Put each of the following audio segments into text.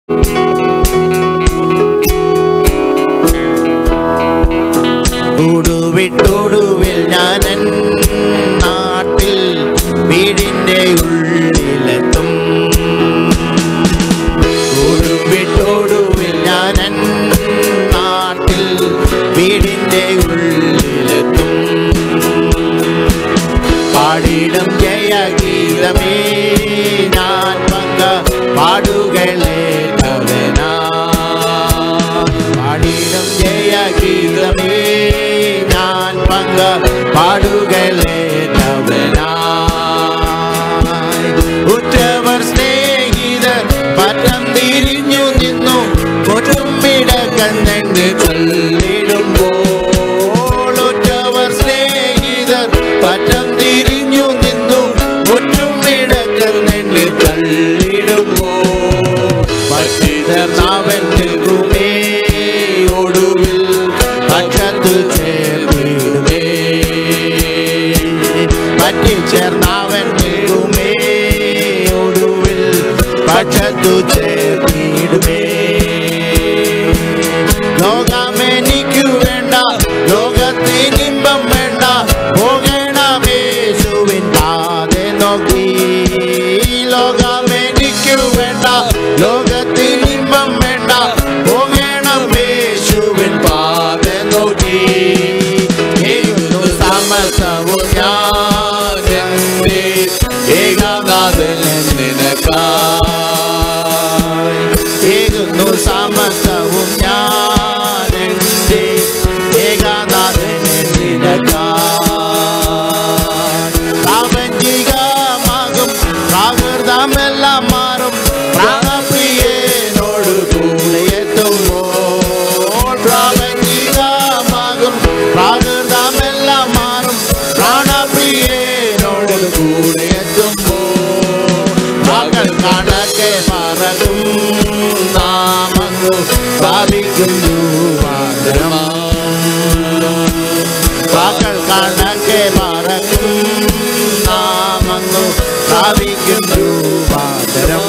കൂടുവിട്ടൊടുവിൽ ഞാനൻ നാട്ടിൽ വീടിൻ്റെ ഉള്ളിലെത്തും കൂടുവിട്ടൊടുവിൽ ഞാനൻ നാട്ടിൽ വീടിൻ്റെ ഉള്ളിലെത്തും പാടിടും ജയഗീതമേ ഞാൻ പങ്ക പാടുകളെ കവനാ പാടിടും ജയഗീതമേ ഞാൻ പങ്ക പാടുകളെ കവനാ ഉറ്റവർ സ്നേഹിതർ പറ്റം തിരിഞ്ഞു നിന്നു കൊട്ടുമ്പിടക്കന്നെന്ന് ചൊല്ലിടുമ്പോൾ ഉറ്റവർ സ്നേഹിതർ പറ്റം തിരിഞ്ഞു നിന്നു ഒറ്റുമിടക്കന്നെന്ന് തള്ളിടുമ്പോൾ പറ്റിതർ നാവൻ നിൽക്കുമേ ഒടുവിൽ പക്ഷത്തു ചേർന്നിടുമേ പറ്റി ചേർന്നാവൻ നിൽക്കുമേ ഒടുവിൽ പക്ഷത്തു ചേർന്നിടുമേ ലോകമെനിക്കു വേണ്ട ലോകത്തിനിമ്പം വേണ്ട പോകണമേശുവിൻ പാതെ നോക്കി ലോകമെനിക്കു വേണ്ട ലോകത്തിനിമ്പം വേണ്ട പോകണമേശുവിൻ പാതെ നോക്കി ഏകുന്നു സമസവും ഞാൻ എൻ്റെ ഏകാനാഥൻ നിനക്കായി ഏകുന്നു സമസ്തവും ഞാൻ എൻ്റെ ഏകാനാഥന് നിനക്കായി പ്രാപഞ്ചികമാകും പ്രാകൃതമെല്ലാം മാറും പ്രാണപ്രിയനോട് കൂടെ എത്തുമ്പോൾ പ്രാപഞ്ചികമാകും പ്രാകൃതമെല്ലാം മാറും പ്രാണപ്രിയനോട് കൂടെ എത്തുമ്പോൾ മകൾ കണക്കെ പറകും നാമങ്ങു ഭാവിക്കുന്നു മാതരമാ മകൾ കണക്കെ പറകും നാമങ്ങു ഭാവിക്കുന്നു മാതരം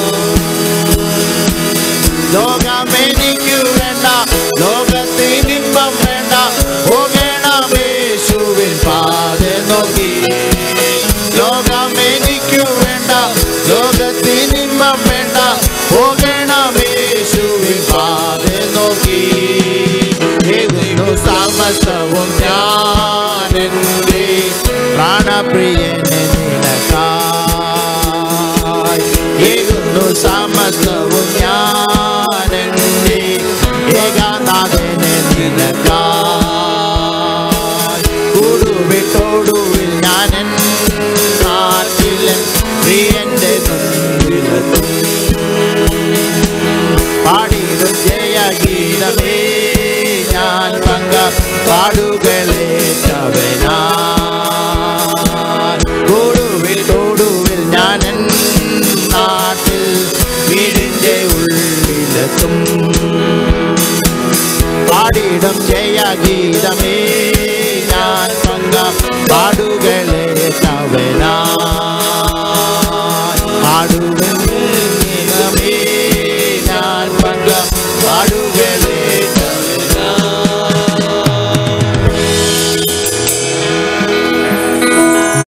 ലോകമെനിക്കു വേണ്ട ലോകത്തിനിമ്പം വേണ്ട പോകണമേശുവിൻ പാതെ നോക്കി ലോകമെനിക്കു വേണ്ട ലോകത്തിനിമ്പം വേണ്ട പോകണമേശുവിൻ പാതെ നോക്കി ഏകുന്നു സമസ്തവും ഞാൻ എൻ്റെ പ്രാണപ്രിയനെ നിനക്കായി ഏകുന്നു സമസ്തവും ഞാൻ എൻ്റെ ഏകാനാഥനെ നിനക്കായി കൂടുവിട്ടോടുവിൽ ഞാൻ എൻ നാട്ടിലൻ പ്രിയന്റെ മുൻപിലെത്തും പാടിടും ജയഗീതമേ ഞാൻ പങ്ക പാടുകളെ കൂടുവിൽ തോടുവിൽ ഞാൻ എൻ നാട്ടിൽ വീടിൻ്റെ ഉള്ളിലെത്തും പാടിടും ജയഗീതമേ ഞാൻ പങ്ക പാടുകളെ തവനാ